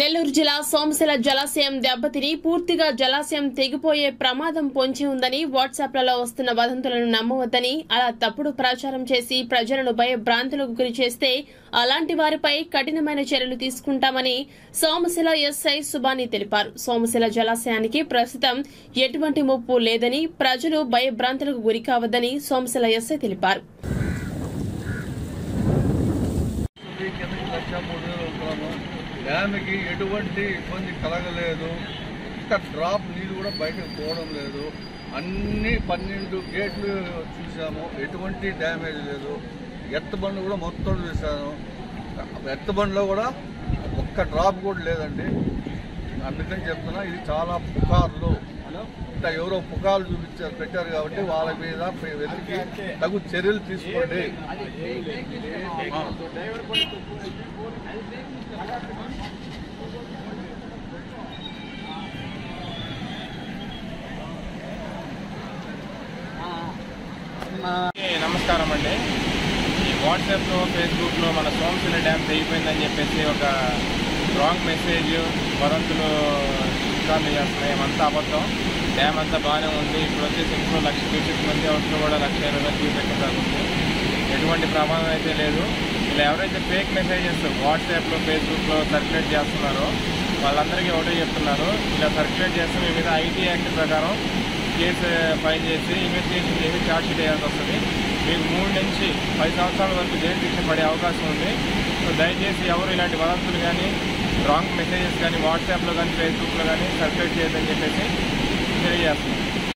నెల్లూరు జిల్లా సోమశిల జలాశయం దెబ్బతిని పూర్తిగా జలాశయం తెగిపోయే ప్రమాదం పొంచి ఉందని వాట్సాప్లలో వస్తున్న వదంతులను నమ్మవద్దని అలా తప్పుడు ప్రచారం చేసి ప్రజలను భయభ్రాంతులకు గురి చేస్తే అలాంటి వారిపై కఠినమైన చర్యలు తీసుకుంటామని సోమశిల ఎస్ఐ సుబాని తెలిపారు సోమశిల జలాశయానికి ప్రస్తుతం ఎటువంటి ముప్పు లేదని ప్రజలు భయభ్రాంతులకు గురి కావద్దని సోమశిల ఎస్ఐ తెలిపారు ఈ కిందకి లక్ష మూడు వేలు వస్తున్నాము డ్యామ్కి ఎటువంటి ఇబ్బంది కలగలేదు ఒక్క డ్రాప్ నీళ్ళు కూడా బయటకు పోవడం లేదు అన్ని పన్నెండు గేట్లు చూసాము ఎటువంటి డ్యామేజ్ లేదు ఎత్తబండ్లు కూడా మొత్తం చూశాను ఎత్తబండ్లో కూడా ఒక్క డ్రాప్ కూడా లేదండి అందుకని చెప్తున్నా ఇది చాలా పుకార్లు ఇట్లా ఎవరో పుకార్లు చూపించారు పెట్టారు కాబట్టి వాళ్ళ మీద వెతికి తగు చర్యలు తీసుకోండి ఆ. ఏ, నమస్కారం అండి ఈ వాట్సాప్లో ఫేస్బుక్లో మన సోమశిల డ్యామ్ తెగిపోయిందని చెప్పేసి ఒక రాంగ్ మెసేజ్ వదంతులు విక్రాంతి చేస్తున్నాయి ఏమంతా అబద్ధం డ్యామ్ అంతా బాగానే ఉంది ఇప్పుడు వచ్చేసి ఇంకో లక్ష క్యూసెక్ మంది అవసరం కూడా లక్ష ఇరవై వేల క్యూసెక్ తగ్గుతుంది ఎటువంటి ప్రమాదం అయితే లేదు ఇలా ఎవరైతే ఫేక్ మెసేజెస్ వాట్సాప్లో ఫేస్బుక్లో సర్క్యులేట్ చేస్తున్నారో వాళ్ళందరికీ ఒకటే చెప్తున్నారు ఇలా సర్క్యులేట్ చేస్తే మీ మీద ఐటీ యాక్ట్ ప్రకారం కేసు ఫైల్ చేసి ఇన్వెస్టిగేషన్ చేసి ఛార్జ్ షీట్ వేయాల్సి వస్తుంది మీకు మూడు నుంచి పది సంవత్సరాల వరకు జైలు శిక్ష పడే అవకాశం ఉంది సో దయచేసి ఎవరు ఇలాంటి వదంతులు కానీ రాంగ్ మెసేజెస్ కానీ వాట్సాప్లో కానీ ఫేస్బుక్లో కానీ సర్క్యులేట్ చేయొద్దని చెప్పేసి తెలియజేస్తున్నాం